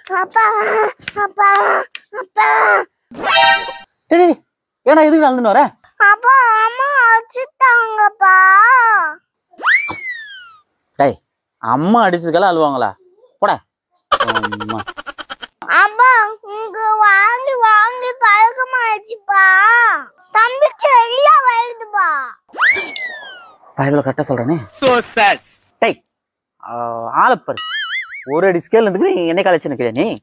அப்பா அப்பா அப்பா டேய், டேய், ஏன்டா எதுக்கு அழுதுன்னு வர அப்பா அம்மா அடிச்சுட்டாங்கப்பா டேய் அம்மா அடிச்சதுக்கெல்லாம் அழுவாங்களா போடா அம்மா அப்பா இங்க வாங்கி வாங்கி பழக்கமாயிடுச்சுப்பா தம்பி சரியா வருதுப்பா பயபில் கரெக்டாக சொல்கிறேனே டேய் ஆளப்பாரு ஒரு அடி ஸ்கேல் இருந்துக்கு நீ என்ன காலேஜ் நிற்கிற நீ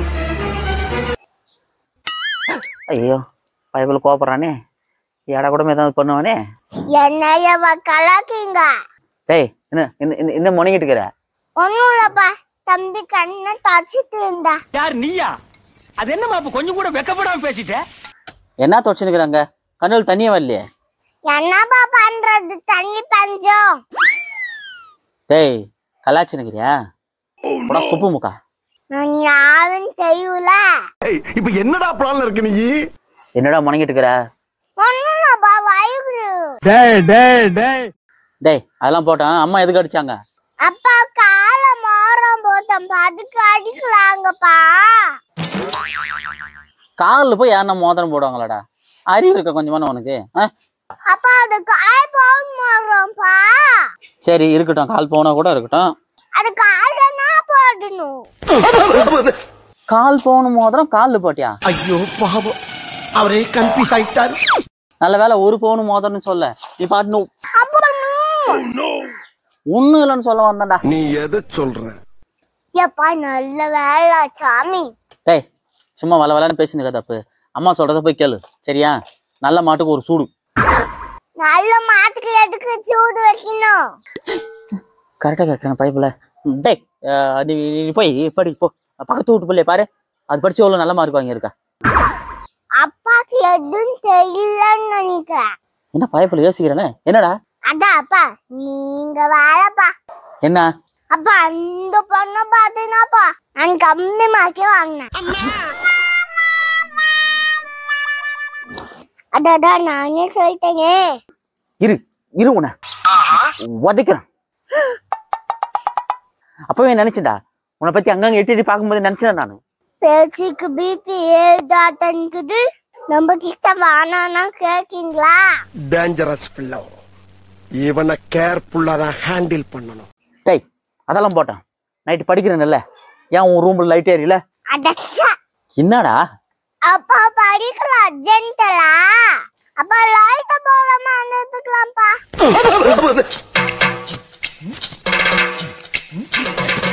ஐயோ பயபில் கோபப்படுறானே ஏடா கூட ஏதாவது பண்ணுவானே என்னையவ கலக்கிங்க டேய் என்ன என்ன என்ன- என்ன முனைகிட்டு இருக்கிற ஒண்ணும் இல்லப்பா தம்பி கண்ணை தச்சிட்டு இருந்தா யார் நீயா அது என்னமா அப்ப கொஞ்சம் கூட வெக்கப்படாம பேசிட்ட என்ன தொடச்சுனுக்குறாங்க கண்ணில் தண்ணியே வரலையே என்னப்பா பண்றது தண்ணி பஞ்சம் டேய் கலாச்சி நிற்கிறியா போடா சுப்பு முக்கா நான் யாரும் தெரியல இப்ப என்னடா பிளான்ல இருக்கு நீ என்னடா முனைகிட்டு இருக்கிற ஒண்ணும் இல்லப்பா வயிறு டேய் டேய் டேய் டேய் அதெல்லாம் போட்டேன் அம்மா எதுக்கு அடிச்சாங்க அப்பா கால மோரம் போட்டோம் அதுக்கு அடிக்கலாங்கப்பா காலில் போய் யாருன்னா மோதிரம் போடுவாங்களாடா அறிவு இருக்க கொஞ்சமான உனக்கு ஆ அப்பா அது கால் பவுன் மோறோம்ப்பா சரி இருக்கட்டும் கால் போனா கூட இருக்கட்டும் அது காலனா போடணும் கால் போன மோதிரம் காலில் போட்டியா ஐயோ பாவம் அவரே கன்ஃபியூஸ் ஆயிட்டாரு நல்ல வேலை ஒரு பவுன் மோதிரம்னு சொல்ல நீ பாட்டு அப்பா ஒன்னும் இல்லைன்னு சொல்ல வந்தேன்டா நீ எதை சொல்ற எப்பா நல்ல வேலை சாமி டேய் சும்மா வள வளன்னு பேசினுக்க தப்பு அம்மா சொல்றத போய் கேளு சரியா நல்ல மாட்டுக்கு ஒரு சூடு நல்ல மாட்டுக்கு எதுக்கு சூடு வைக்கணும் கரெக்டாக கேட்குறேன் பைப்பில் டேய் அஹ் நீ நீ போய் படி போ பக்கத்து வீட்டு பிள்ளைய பாரு அது படிச்சு எவ்வளோ நல்ல மார்க் வாங்கியிருக்கா அப்பாக்கு எதுவும் தெரியலன்னு நினைக்கிறேன் என்ன பைப்பில் யோசிக்கிறேனே என்னடா அதான் அப்பா நீங்க வேலைப்பா என்ன அப்பா அந்த பொண்ணை பார்த்தீங்கன்னாப்பா நான் கம்மி மார்க்கே வாங்கினேன் அதான் நானே சொல்லிட்டேனே இரு இரு உன உதைக்கிறேன் அப்பவே நினைச்சேன்டா உன்னை பத்தி அங்கங்க எட்டி எட்டி பார்க்கும்போது நினைச்சேன் நான் பேச்சுக்கு பிபி ஏதாட்டன்குது நம்ம கிட்ட வேணாம்னா கேக்கீங்களா டேஞ்சரஸ் பிள்ளை இவனை கேர்ஃபுல்லா தான் ஹேண்டில் பண்ணணும் டேய் அதெல்லாம் போட்டேன் நைட்டு படிக்கிறேன்ல ஏன் உன் ரூம்ல லைட் ஏறியில அடச்சா என்னடா அப்பா படிக்கிற அர்ஜென்டலா அப்பா லைட்ட போகாம அனுப்பிக்கலாம்ப்பா